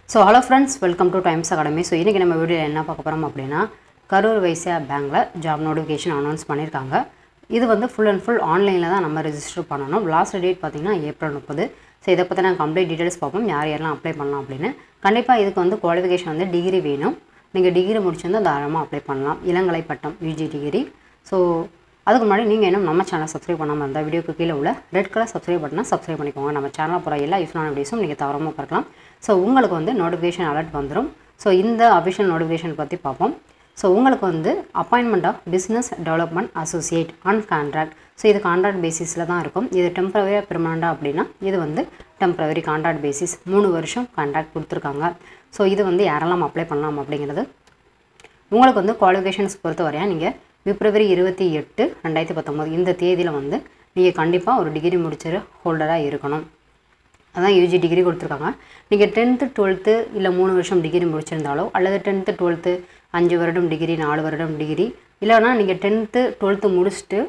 so hello friends welcome to times academy so இன்றைக்கி நம்ம video என்ன பார்க்க போகிறோம் அப்படின்னா கரூர் வைசியா பேங்க்கில் ஜாப் நோட்டிஃபிகேஷன் அனௌன்ஸ் பண்ணியிருக்காங்க இது வந்து ஃபுல் அண்ட் ஃபுல் ஆன்லைனில் தான் நம்ம ரெஜிஸ்டர் பண்ணணும் லாஸ்ட் டேட் பார்த்திங்கன்னா ஏப்ரல் முப்பது ஸோ இதை பற்றின கம்ப்ளீட் டீட்டெயில்ஸ் பார்ப்போம் யார் யாரெல்லாம் அப்ளை பண்ணலாம் அப்படின்னு கண்டிப்பாக இதுக்கு வந்து குவாலிஃபிகேஷன் வந்து டிகிரி வேணும் நீங்கள் டிகிரி முடிச்சிருந்தால் தாராளமாக அப்ளை பண்ணலாம் இளங்கலை பட்டம் யூஜி டிகிரி ஸோ அதுக்கு முன்னாடி நீங்கள் இன்னும் நம்ம சேனலை சப்ஸ்கிரைப் பண்ணாமல் இருந்தால் வீடியோக்கு கீழே உள்ள ரெட் கலர் சப்ஸ்கிரைப் பட்டனை சப்ஸ்கிரைப் பண்ணிக்கோங்க நம்ம சேனலில் போகிற எல்லா யூஸ்ஃபுல்லான வீடியோஸும் நீங்கள் தவறாமல் பார்க்கலாம் ஸோ உங்களுக்கு வந்து நோட்டிஃபிகேஷன் அலர்ட் வந்துடும் ஸோ இந்த அஃபிஷியல் நோட்டிஃபிகேஷன் பற்றி பார்ப்போம் ஸோ உங்களுக்கு வந்து appointment of business development associate on contract so இது கான்ட்ராக்ட் பேசிஸில் தான் இருக்கும் இது டெம்பரவரியாக பெர்மனண்டாக அப்படின்னா இது வந்து டெம்பரவரி கான்ட்ராக்ட் பேசிஸ் மூணு வருஷம் கான்ட்ராக்ட் கொடுத்துருக்காங்க ஸோ இது வந்து யாரெல்லாம் அப்ளை பண்ணலாம் அப்படிங்கிறது உங்களுக்கு வந்து குவாலிஃபிகேஷன்ஸ் பொறுத்த வரையா நீங்கள் பிப்ரவரி இருபத்தி எட்டு ரெண்டாயிரத்தி பத்தொம்போது இந்த தேதியில் வந்து நீங்கள் கண்டிப்பாக ஒரு டிகிரி முடிச்சிரு ஹோல்டராக இருக்கணும் அதான் யூஜி டிகிரி கொடுத்துருக்காங்க நீங்கள் டென்த்து டுவெல்த்து இல்லை மூணு வருஷம் டிகிரி முடிச்சிருந்தாலோ அல்லது டென்த்து டுவெல்த்து அஞ்சு வருடம் டிகிரி நாலு வருடம் டிகிரி இல்லைனா நீங்கள் டென்த்து டுவெல்த்து முடிச்சுட்டு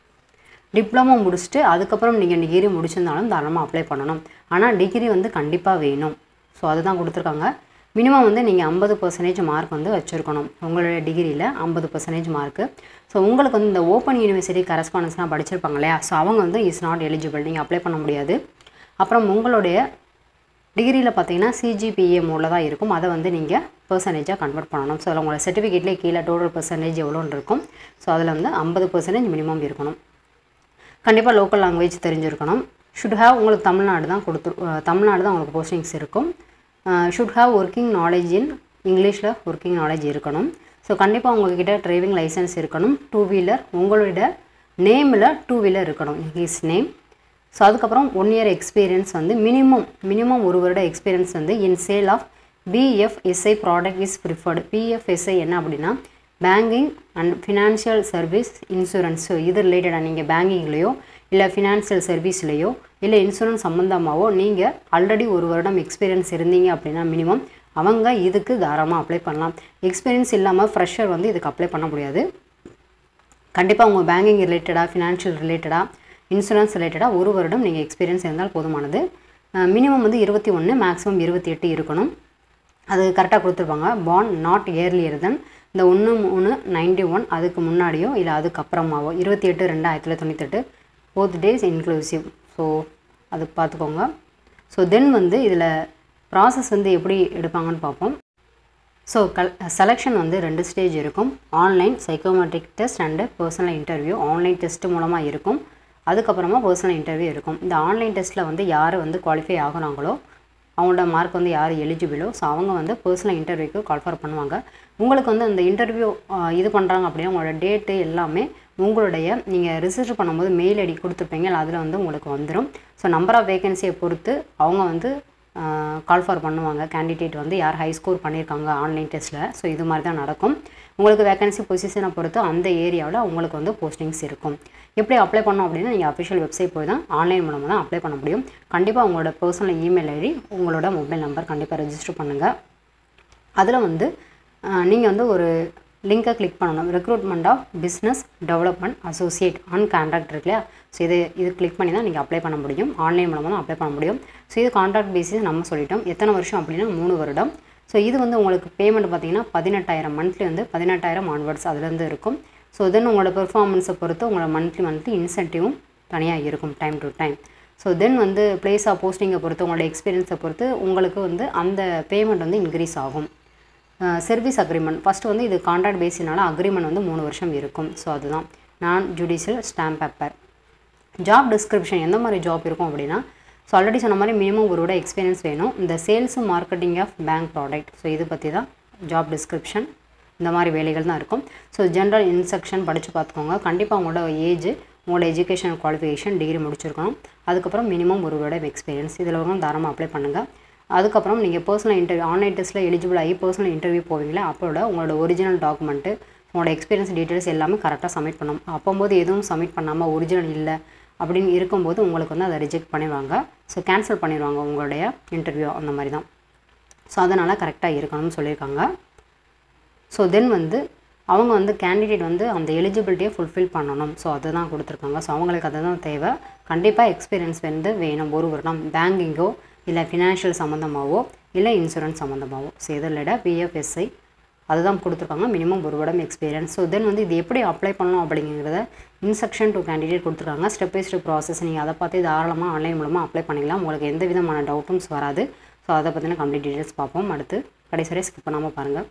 டிப்ளமோ முடிச்சுட்டு அதுக்கப்புறம் நீங்கள் டிகிரி முடிச்சிருந்தாலும் தாராளமாக அப்ளை பண்ணணும் ஆனால் டிகிரி வந்து கண்டிப்பாக வேணும் ஸோ அதுதான் கொடுத்துருக்காங்க மினிமம் வந்து நீங்கள் ஐம்பது பர்சன்டேஜ் மார்க் வந்து வச்சுருக்கணும் உங்களுடைய டிகிரியில் ஐம்பது பர்சன்டேஜ் மார்க்கு ஸோ உங்களுக்கு வந்து இந்த ஓப்பன் யூனிவர்சிட்டி கரஸ்பாண்டன்ஸ்லாம் படிச்சிருப்பாங்க இல்லையா ஸோ அவங்க வந்து இஸ் நாட் எலிஜிபிள் நீங்கள் அப்ளை பண்ண முடியாது அப்புறம் உங்களுடைய டிகிரியில் பார்த்தீங்கன்னா சிஜிபிஏ மோடில் தான் இருக்கும் அதை வந்து நீங்கள் பர்சன்டேஜாக கன்வெர்ட் பண்ணணும் ஸோ அதில் உங்களோட சர்டிஃபிகேட்லேயே கீழே டோட்டல் பர்சன்டேஜ் எவ்வளோன்னு இருக்கும் ஸோ அதில் வந்து ஐம்பது பர்சன்டேஜ் மினிமம் இருக்கணும் கண்டிப்பாக லோக்கல் லாங்குவேஜ் தெரிஞ்சிருக்கணும் ஷுட் ஹேவ் உங்களுக்கு தமிழ்நாடு தான் கொடுத்து தமிழ்நாடு தான் உங்களுக்கு போஸ்டிங்ஸ் இருக்கும் should have working knowledge in இங்கிலீஷில் ஒர்க்கிங் நாலேஜ் இருக்கணும் ஸோ கண்டிப்பாக உங்கள்கிட்ட டிரைவிங் லைசன்ஸ் இருக்கணும் டூ வீலர் உங்களோட நேமில் டூ வீலர் இருக்கணும் ஹீஸ் நேம் ஸோ அதுக்கப்புறம் ஒன் இயர் எக்ஸ்பீரியன்ஸ் வந்து மினிமம் மினிமம் ஒரு வருட எக்ஸ்பீரியன்ஸ் வந்து in sale of BFSI product is preferred BFSI என்ன அப்படின்னா banking and financial service insurance so இது ரிலேட்டடாக நீங்கள் பேங்கிங்லேயோ இல்லை ஃபினான்ஷியல் சர்வீஸ்லேயோ இல்லை இன்சூரன்ஸ் சம்மந்தமாகவோ நீங்கள் ஆல்ரெடி ஒரு வருடம் எக்ஸ்பீரியன்ஸ் இருந்தீங்க அப்படின்னா மினிமம் அவங்க இதுக்கு தாராளமாக அப்ளை பண்ணலாம் எக்ஸ்பீரியன்ஸ் இல்லாமல் ஃப்ரெஷர் வந்து இதுக்கு அப்ளை பண்ண முடியாது கண்டிப்பாக உங்கள் பேங்கிங் ரிலேட்டடாக ஃபினான்ஷியல் ரிலேட்டடாக இன்சூரன்ஸ் ரிலேட்டடாக ஒரு வருடம் நீங்கள் எக்ஸ்பீரியன்ஸ் இருந்தால் போதுமானது மினிமம் வந்து இருபத்தி ஒன்று மேக்ஸிமம் இருபத்தி எட்டு இருக்கணும் அது கரெக்டாக கொடுத்துருப்பாங்க பாண்ட் நாட் இயர்லியர் தென் இந்த ஒன்று மூணு நைன்டி ஒன் அதுக்கு முன்னாடியோ இல்லை அதுக்கப்புறமாவோ இருபத்தி எட்டு ரெண்டு ஆயிரத்தி தொள்ளாயிரத்தி தொண்ணூத்தெட்டு போத் டேஸ் இன்க்ளூசிவ் ஸோ அது பார்த்துக்கோங்க ஸோ தென் வந்து இதில் ப்ராசஸ் வந்து எப்படி எடுப்பாங்கன்னு பார்ப்போம் ஸோ கல் செலெக்ஷன் வந்து ரெண்டு ஸ்டேஜ் இருக்கும் online psychometric test and personal interview online test மூலமாக இருக்கும் அதுக்கப்புறமா பர்சனல் இன்டர்வியூ இருக்கும் இந்த ஆன்லைன் டெஸ்ட்டில் வந்து யார் வந்து குவாலிஃபை ஆகுறாங்களோ அவங்களோட மார்க் வந்து யார் எலிஜிபிளோ ஸோ அவங்க வந்து பர்சனல் இன்டர்வியூக்கு கால்ஃபர் பண்ணுவாங்க உங்களுக்கு வந்து அந்த இன்டர்வியூ இது பண்ணுறாங்க அப்படின்னா உங்களோட டேட்டு எல்லாமே உங்களுடைய நீங்கள் ரிசர்ச் பண்ணும்போது மெயில் ஐடி கொடுத்துருப்பீங்க அதில் வந்து உங்களுக்கு வந்துடும் ஸோ நம்பர் ஆஃப் வேகன்சியை பொறுத்து அவங்க வந்து கால்ஃபார் பண்ணுவாங்க கேண்டிடேட் வந்து யார் ஹை ஸ்கோர் பண்ணியிருக்காங்க ஆன்லைன் டெஸ்ட்டில் ஸோ இது மாதிரி தான் நடக்கும் உங்களுக்கு வேகன்சி பொசிஷனை பொறுத்து அந்த ஏரியாவில் உங்களுக்கு வந்து போஸ்டிங்ஸ் இருக்கும் எப்படி அப்ளை பண்ணோம் அப்படின்னா நீங்கள் அஃபிஷியல் வெப்சைட் போய் தான் ஆன்லைன் மூலமாக தான் அப்ளை பண்ண முடியும் கண்டிப்பாக உங்களோட பர்சனல் இமெயில் ஐடி உங்களோட மொபைல் நம்பர் கண்டிப்பாக ரெஜிஸ்டர் பண்ணுங்கள் அதில் வந்து நீங்கள் வந்து ஒரு லிங்கை கிளிக் பண்ணணும் recruitment of business development associate on contract இருக்கு இல்லையா ஸோ இது இது கிளிக் பண்ணி தான் நீங்கள் அப்ளை பண்ண முடியும் ஆன்லைன் மூலமாக தான் அப்ளை பண்ண முடியும் ஸோ இது கான்ட்ராக்ட் பேசிஸ் நம்ம சொல்லிட்டோம் எத்தனை வருஷம் அப்படின்னா மூணு வருடம் ஸோ இது வந்து உங்களுக்கு பேமெண்ட் பார்த்தீங்கன்னா பதினெட்டாயிரம் மந்த்லி வந்து பதினெட்டாயிரம் ஆன்வர்ட்ஸ் அதுலேருந்து இருக்கும் ஸோ தென் உங்களோட பெர்ஃபார்மன்ஸை பொறுத்து உங்களோட மந்த்லி மந்த்லி இன்சென்டிவும் தனியாக இருக்கும் time to time so then வந்து பிளேஸ் ஆஃப் போஸ்டிங்கை பொறுத்து உங்களோட எக்ஸ்பீரியன்ஸை பொறுத்து உங்களுக்கு வந்து அந்த பேமெண்ட் வந்து இன்க்ரீஸ் ஆகும் சர்வீஸ் அக்ரிமெண்ட் ஃபஸ்ட்டு வந்து இது கான்ட்ராக்ட் பேசினால அக்ரிமெண்ட் வந்து மூணு வருஷம் இருக்கும் ஸோ அதுதான் நான் judicial stamp paper job description எந்த மாதிரி ஜாப் இருக்கும் அப்படின்னா ஸோ ஆல்ரெடி சொன்ன மாதிரி மினிமம் ஒரு விட எக்ஸ்பீரியன்ஸ் வேணும் இந்த sales marketing of bank product so இது பற்றி தான் ஜாப் டிஸ்கிரிப்ஷன் இந்த மாதிரி வேலைகள் தான் இருக்கும் ஸோ ஜென்ரல் இன்ஸ்ட்ரக்ஷன் படித்து பார்த்துக்கோங்க கண்டிப்பாக உங்களோட ஏஜ் உங்களோட எஜுகேஷன் குவாலிஃபிகேஷன் டிகிரி முடிச்சிருக்கணும் அதுக்கப்புறம் மினிமம் ஒரு விட எக்ஸ்பீரியன்ஸ் இதில் வந்து தாராளமாக அப்ளை பண்ணுங்கள் அதுக்கப்புறம் நீங்கள் பர்சனல் இன்டர்வியூ ஆன்லைன் டெஸ்ட்டில் எலிஜிபிள் ஆகி பர்சனல் இன்டர்வியூ போவீங்களா அப்போட உங்களோட ஒரிஜினல் டாக்குமெண்ட்டு உங்களோட எக்ஸ்பீரியன்ஸ் டீட்டெயில்ஸ் எல்லாமே கரெக்டாக சப்மிட் பண்ணணும் அப்போம்போது எதுவும் சப்மிட் பண்ணாமல் ஒரிஜினல் இல்லை அப்படின்னு இருக்கும்போது உங்களுக்கு வந்து அதை ரிஜெக்ட் பண்ணிடுவாங்க ஸோ கேன்சல் பண்ணிடுவாங்க உங்களுடைய இன்டர்வியூ அந்த மாதிரி தான் ஸோ அதனால் கரெக்டாக இருக்கணும்னு சொல்லியிருக்காங்க ஸோ தென் வந்து அவங்க வந்து கேண்டிடேட் வந்து அந்த எலிஜிபிலிட்டியை ஃபுல்ஃபில் பண்ணணும் ஸோ அதை தான் கொடுத்துருக்காங்க ஸோ அவங்களுக்கு அதுதான் தேவை கண்டிப்பாக எக்ஸ்பீரியன்ஸ் வந்து வேணும் ஒரு வருடம் பேங்கிங்கோ இல்லை ஃபினான்ஷியல் சம்மந்தமாகவோ இல்லை இன்சூரன்ஸ் சம்மந்தமாகவோ ஸோ இதில் பிஎஃப்எஸ்ஐ அதுதான் கொடுத்துருக்காங்க மினிமம் ஒரு வருடம் எக்ஸ்பீரியன்ஸ் ஸோ தென் வந்து இது எப்படி அப்ளை பண்ணணும் அப்படிங்கிறத இன்ஸ்ட்ரக்ஷன் டு கேண்டிடேட் கொடுத்துருக்காங்க ஸ்டெப் பை ஸ்டெப் ப்ராசஸ் நீங்கள் அதை பார்த்து தாராளமாக ஆன்லைன் மூலமாக அப்ளை பண்ணிக்கலாம் உங்களுக்கு எந்த விதமான டவுட்டும் வராது ஸோ அதை பற்றின கம்ப்ளீட் டீட்டெயில்ஸ் பார்ப்போம் அடுத்து கடைசி வரை ஸ்கிப் பண்ணாமல் பாருங்கள்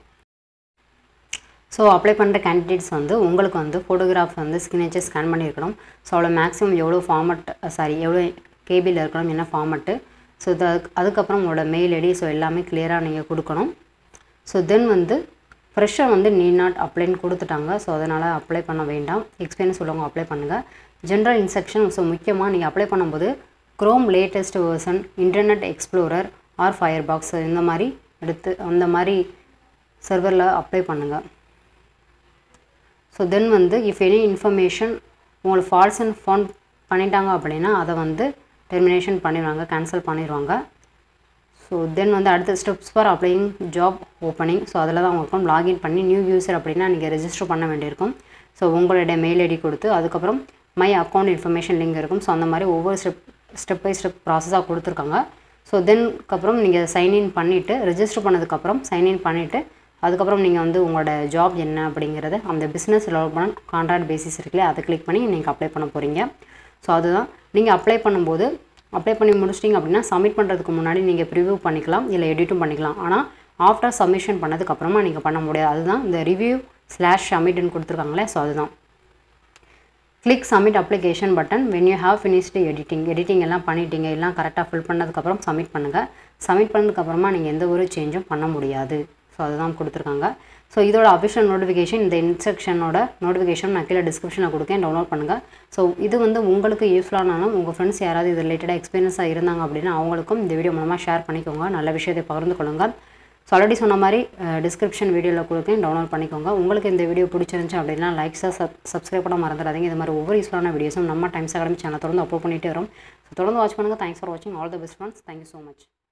ஸோ அப்ளை பண்ணுற கேண்டிடேட்ஸ் வந்து உங்களுக்கு வந்து ஃபோட்டோகிராஃப் வந்து சிக்னேச்சர் ஸ்கேன் பண்ணியிருக்கணும் ஸோ அவ்வளோ மேக்ஸிமம் எவ்வளோ ஃபார்மட் சாரி எவ்வளோ கேபியில் இருக்கணும் என்ன ஃபார்மட்டு ஸோ இது அதுக்கப்புறம் உங்களோட மெயில் ஐடி ஸோ எல்லாமே கிளியராக நீங்கள் கொடுக்கணும் ஸோ தென் வந்து ஃப்ரெஷ்ஷாக வந்து நீ நாட் அப்ளைன்னு கொடுத்துட்டாங்க ஸோ அதனால் அப்ளை பண்ண வேண்டாம் எக்ஸ்பீரியன்ஸ் உள்ளவங்க அப்ளை பண்ணுங்கள் ஜென்ரல் இன்ஸ்ட்ரக்ஷன் ஸோ முக்கியமாக நீங்கள் அப்ளை பண்ணும்போது Chrome latest version Internet Explorer or Firefox இந்த மாதிரி எடுத்து அந்த மாதிரி சர்வரில் அப்ளை பண்ணுங்கள் ஸோ தென் வந்து இஃப் எனி இன்ஃபர்மேஷன் உங்களுக்கு ஃபால்ஸ் அண்ட் ஃபோன் பண்ணிட்டாங்க அப்படின்னா அதை வந்து டெர்மினேஷன் பண்ணிடுவாங்க கேன்சல் பண்ணிடுவாங்க ஸோ தென் வந்து அடுத்த steps for applying job opening so அதில் தான் உங்களுக்கு லாகின் பண்ணி நியூ யூசர் அப்படின்னா நீங்கள் ரெஜிஸ்டர் பண்ண வேண்டியிருக்கும் ஸோ உங்களுடைய மெயில் ஐடி கொடுத்து அதுக்கப்புறம் மை அக்கௌண்ட் இன்ஃபர்மேஷன் லிங்க் இருக்கும் ஸோ அந்த மாதிரி ஒவ்வொரு ஸ்டெப் ஸ்டெப் பை ஸ்டெப் ப்ராசஸாக கொடுத்துருக்காங்க ஸோ தென்க்கப்புறம் நீங்கள் சைன்இன் பண்ணிவிட்டு ரெஜிஸ்டர் பண்ணதுக்கப்புறம் சைன்இன் பண்ணிவிட்டு அதுக்கப்புறம் நீங்கள் வந்து உங்களோட ஜாப் என்ன அப்படிங்கிறத அந்த பிஸ்னஸ் டெவலப்மெண்ட் கான்ட்ராக்ட் பேசிஸ் இருக்குல்ல அதை கிளிக் பண்ணி நீங்கள் அப்ளை பண்ண போகிறீங்க ஸோ அதுதான் நீங்கள் அப்ளை பண்ணும்போது அப்ளை பண்ணி முடிச்சிட்டிங்க அப்படின்னா சப்மிட் பண்ணுறதுக்கு முன்னாடி நீங்கள் ப்ரிவ்யூ பண்ணிக்கலாம் இல்லை எடிட்டும் பண்ணிக்கலாம் ஆனால் ஆஃப்டர் சப்மிஷன் பண்ணதுக்கப்புறமா நீங்கள் பண்ண முடியாது அதுதான் இந்த ரிவ்யூ ஸ்லாஷ் சப்மிட்னு கொடுத்துருக்காங்களே ஸோ அதுதான் click submit application button when you have finished editing editing எல்லாம் பண்ணிட்டீங்க எல்லாம் கரெக்டாக ஃபில் பண்ணதுக்கப்புறம் சப்மிட் பண்ணுங்கள் சப்மிட் பண்ணதுக்கப்புறமா நீங்கள் எந்த ஒரு சேஞ்சும் பண்ண முடியாது ஸோ அதுதான் கொடுத்துருக்காங்க ஸோ இதோட அஃபிஷியல் நோட்டிஃபிகேஷன் இந்த இன்ஸ்ட்ரக்ஷனோட நோட்டிஃபிகேஷன் நான் கீழே டிஸ்கிரிப்ஷனில் கொடுக்கேன் டவுன்லோட் பண்ணுங்கள் ஸோ இது வந்து உங்களுக்கு யூஸ்ஃபுல்லானாலும் உங்கள் ஃப்ரெண்ட்ஸ் யாராவது இது ரிலேட்டடாக எக்ஸ்பீரியன்ஸாக இருந்தாங்க அப்படின்னா அவங்களுக்கும் இந்த வீடியோ மூலமாக ஷேர் பண்ணிக்கோங்க நல்ல விஷயத்தை பகிர்ந்து கொள்ளுங்கள் ஸோ ஆல்ரெடி சொன்ன மாதிரி டிஸ்கிரிப்ஷன் வீடியோவில் கொடுக்கேன் டவுன்லோட் பண்ணிக்கோங்க உங்களுக்கு இந்த வீடியோ பிடிச்சிருந்துச்சு அப்படின்னா லைக்ஸாக சப் சப்ஸ்கிரைப் பண்ண மறந்துடாதீங்க இது மாதிரி ஒவ்வொரு யூஸ்ஃபுல்லான வீடியோஸும் நம்ம டைம்ஸ் அகாடமி சேனல் தொடர்ந்து அப்லோட் பண்ணிகிட்டே வரும் ஸோ தொடர்ந்து வாட்ச் பண்ணுங்கள் தேங்க்ஸ் ஃபார் வாட்சிங் all the best friends thank you so much